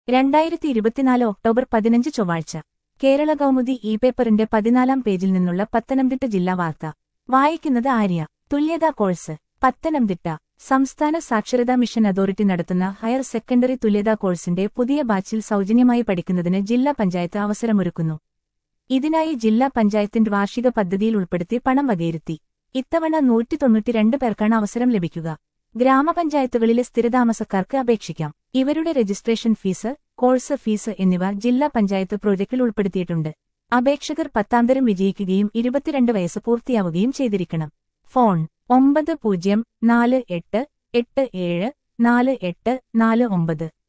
രണ്ടായിരത്തി ഇരുപത്തിനാല് ഒക്ടോബർ പതിനഞ്ച് ചൊവ്വാഴ്ച കേരള കൗമുദി ഇ പേപ്പറിന്റെ പതിനാലാം പേജിൽ നിന്നുള്ള പത്തനംതിട്ട ജില്ലാ വാർത്ത വായിക്കുന്നത് ആര്യ തുല്യതാ കോഴ്സ് പത്തനംതിട്ട സംസ്ഥാന സാക്ഷരതാ മിഷൻ അതോറിറ്റി നടത്തുന്ന ഹയർ സെക്കൻഡറി തുല്യതാ കോഴ്സിന്റെ പുതിയ ബാച്ചിൽ സൗജന്യമായി പഠിക്കുന്നതിന് ജില്ലാ പഞ്ചായത്ത് അവസരമൊരുക്കുന്നു ഇതിനായി ജില്ലാ പഞ്ചായത്തിന്റെ വാർഷിക പദ്ധതിയിൽ ഉൾപ്പെടുത്തി പണം വകയിരുത്തി ഇത്തവണ നൂറ്റി തൊണ്ണൂറ്റിരണ്ട് പേർക്കാണ് അവസരം ലഭിക്കുക ഗ്രാമപഞ്ചായത്തുകളിലെ സ്ഥിരതാമസക്കാർക്ക് അപേക്ഷിക്കാം ഇവരുടെ രജിസ്ട്രേഷൻ ഫീസ് കോഴ്സ് ഫീസ് എന്നിവ ജില്ലാ പഞ്ചായത്ത് പ്രോജക്റ്റിൽ ഉൾപ്പെടുത്തിയിട്ടുണ്ട് അപേക്ഷകർ പത്താംതരം വിജയിക്കുകയും ഇരുപത്തിരണ്ട് വയസ്സ് പൂർത്തിയാവുകയും ചെയ്തിരിക്കണം ഫോൺ ഒമ്പത് പൂജ്യം നാല് എട്ട് എട്ട് ഏഴ് നാല് എട്ട് നാല് ഒമ്പത്